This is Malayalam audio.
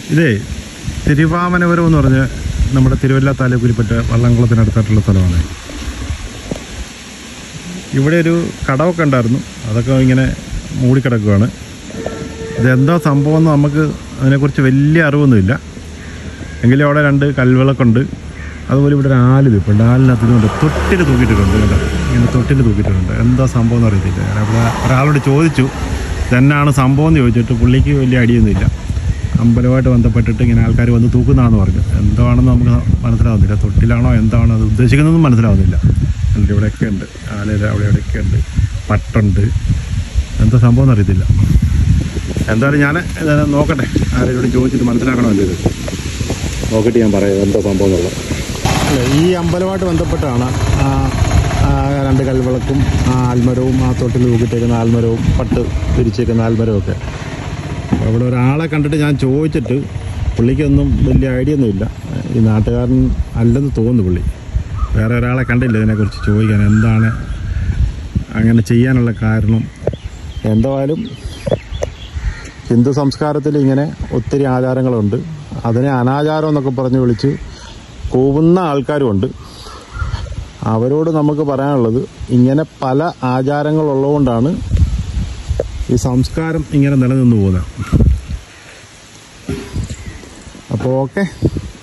ഇതേ തിരുവാമനപുരം എന്ന് പറഞ്ഞ് നമ്മുടെ തിരുവല്ല താലൂക്കിൽപ്പെട്ട വള്ളംകുളത്തിനടുത്തായിട്ടുള്ള സ്ഥലമാണ് ഇവിടെ ഒരു കടമൊക്കെ ഉണ്ടായിരുന്നു അതൊക്കെ ഇങ്ങനെ മൂടിക്കിടക്കുകയാണ് ഇതെന്താ സംഭവം എന്ന് നമുക്ക് അതിനെക്കുറിച്ച് വലിയ അറിവൊന്നുമില്ല എങ്കിലും അവിടെ രണ്ട് കൽവിളക്കുണ്ട് അതുപോലെ ഇവിടെ ഒരു ആല് നിൽപ്പുണ്ട് ആലിനകത്ത് ഇതുകൊണ്ട് തൊട്ടിൽ തൂക്കിയിട്ടുണ്ട് കേട്ടോ ഇങ്ങനെ തൊട്ടിൽ തൂക്കിയിട്ടുണ്ട് എന്താ സംഭവം എന്ന് അറിയത്തില്ല ഞാൻ അവിടെ ഒരാളോട് ചോദിച്ചു ഇതെന്നാണ് സംഭവം എന്ന് ചോദിച്ചിട്ട് പുള്ളിക്ക് വലിയ ഐഡിയൊന്നുമില്ല അമ്പലമായിട്ട് ബന്ധപ്പെട്ടിട്ട് ഇങ്ങനെ ആൾക്കാർ വന്ന് തൂക്കുന്നതാണെന്ന് പറഞ്ഞു എന്താണെന്ന് നമുക്ക് മനസ്സിലാവുന്നില്ല തൊട്ടിലാണോ എന്താണോ അത് ഉദ്ദേശിക്കുന്നതെന്നും മനസ്സിലാവുന്നില്ല എന്നിട്ട് ഇവിടെയൊക്കെ ഉണ്ട് ആലയിൽ അവിടെ ഇവിടെയൊക്കെ ഉണ്ട് പട്ടുണ്ട് എന്താ സംഭവം എന്നറിയത്തില്ല എന്തായാലും ഞാൻ ഏതായാലും നോക്കട്ടെ ആരെങ്കിലും ചോദിച്ചിട്ട് മനസ്സിലാക്കണമല്ലോ ഇത് നോക്കിയിട്ട് ഞാൻ പറയാം എന്താ സംഭവം എന്നുള്ളത് അല്ല, ഈ അമ്പലമായിട്ട് ബന്ധപ്പെട്ടാണ് ആ ആ രണ്ട് കൽവിളക്കും ആ ആൽമരവും ആ തൊട്ടിൽ തൂക്കിട്ടേക്കുന്ന ആൽമരവും പട്ട് തിരിച്ചേക്കുന്ന ആൽമരവും ഒക്കെ അപ്പോൾ അവിടെ ഒരാളെ കണ്ടിട്ട് ഞാൻ ചോദിച്ചിട്ട് പുള്ളിക്കൊന്നും വലിയ ഐഡിയ ഒന്നുമില്ല ഈ നാട്ടുകാരൻ അല്ലെന്ന് തോന്നുന്നു പുള്ളി വേറെ ഒരാളെ കണ്ടില്ല ഇതിനെക്കുറിച്ച് ചോദിക്കാൻ എന്താണ് അങ്ങനെ ചെയ്യാനുള്ള കാരണം എന്തായാലും ഹിന്ദു സംസ്കാരത്തിൽ ഇങ്ങനെ ഒത്തിരി ആചാരങ്ങളുണ്ട് അതിനെ അനാചാരം എന്നൊക്കെ പറഞ്ഞ് വിളിച്ച് കൂവുന്ന ആൾക്കാരുമുണ്ട് അവരോട് നമുക്ക് പറയാനുള്ളത് ഇങ്ങനെ പല ആചാരങ്ങളുള്ളതുകൊണ്ടാണ് ഈ സംസ്കാരം ഇങ്ങനെ നിലനിന്ന് പോകുന്നത് അപ്പോൾ ഓക്കെ